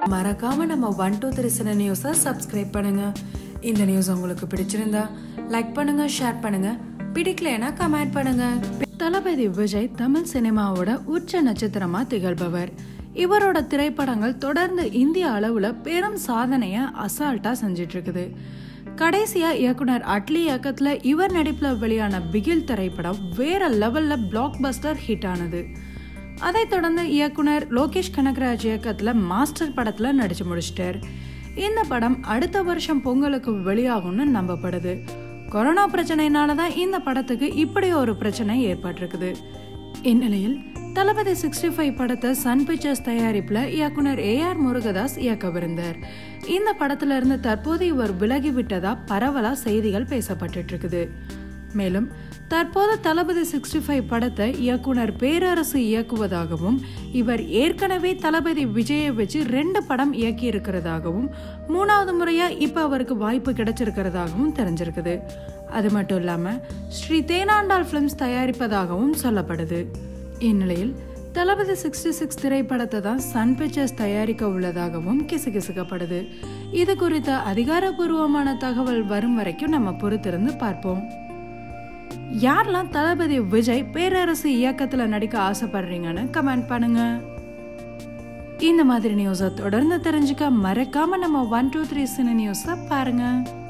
மறக்காம நம்ம one two three சின நியூஸை சப்ஸ்கிரைப் பண்ணுங்க இந்த நியூஸ் உங்களுக்கு பிடிச்சிருந்தா லைக் பண்ணுங்க ஷேர் பண்ணுங்க பிடிக்கலைன்னா கமெண்ட் பண்ணுங்க தளபதி விஜய் தமிழ் சினிமாவோட உச்ச நட்சத்திரமா திகழ்பவர் இவரோட திரைப்படங்கள் தொடர்ந்து இந்திய அளவுல பெரும் சாதனைய அசால்ட்டா செஞ்சிட்டு இருக்குது கடைசியா இயக்குனர் அட்லி இயக்கத்துல இவர் நடிப்புல வெளியான பிகில் திரைப்படம் வேற லெவல்ல பிளாக் பஸ்டர் ஹிட் ஆனது அதைத் தொடர்ந்து இயக்குனர் லோகேஷ் கனகராஜ் இயக்கத்துல மாஸ்டர் படத்துல நடிச்சு முடிச்சிட்டார் இந்த படம் அடுத்த வருஷம் பொங்கலுக்கு வெளியாகும்னு நம்பப்படுது கொரோனா பிரச்சனையினால தான் இந்த படத்துக்கு இப்படி ஒரு பிரச்சனை ஏற்பட்டிருக்குது இந்நிலையில் தளபதி சிக்ஸ்டி ஃபைவ் படத்தை சன் பிக்சர்ஸ் தயாரிப்புல இயக்குனர் ஏ ஆர் முருகதாஸ் இயக்கவிருந்தார் இந்த படத்துல இருந்து தற்போது இவர் விலகி விட்டதா பரவலா செய்திகள் பேசப்பட்டுட்டு இருக்குது மேலும் தற்போது தளபதி சிக்ஸ்டி ஃபைவ் படத்தை இயக்குனர் பேரரசு இயக்குவதாகவும் இவர் ஏற்கனவே தளபதி விஜயை வச்சு ரெண்டு படம் இயக்கி இருக்கிறதாகவும் மூணாவது முறையா இப்ப அவருக்கு வாய்ப்பு கிடைச்சிருக்கிறதாகவும் தெரிஞ்சிருக்குது அது மட்டும் இல்லாம ஸ்ரீ தேனாண்டாள் பிலிம்ஸ் தயாரிப்பதாகவும் சொல்லப்படுது இந்நிலையில் தளபதி சிக்ஸ்டி சிக்ஸ் திரைப்படத்தை தான் சன் பிக்சர்ஸ் தயாரிக்க உள்ளதாகவும் கிசுகிசுக்கப்படுது இது குறித்த அதிகாரப்பூர்வமான தகவல் வரும் வரைக்கும் நம்ம பொறுத்திருந்து பார்ப்போம் யாரெல்லாம் தளபதி விஜய் பேரரசு இயக்கத்துல நடிக்க ஆசைப்படுறீங்கன்னு கமெண்ட் பண்ணுங்க இந்த மாதிரி நியூஸை தொடர்ந்து தெரிஞ்சுக்க மறக்காம நம்ம ஒன் டூ த்ரீ சினி நியூஸை பாருங்க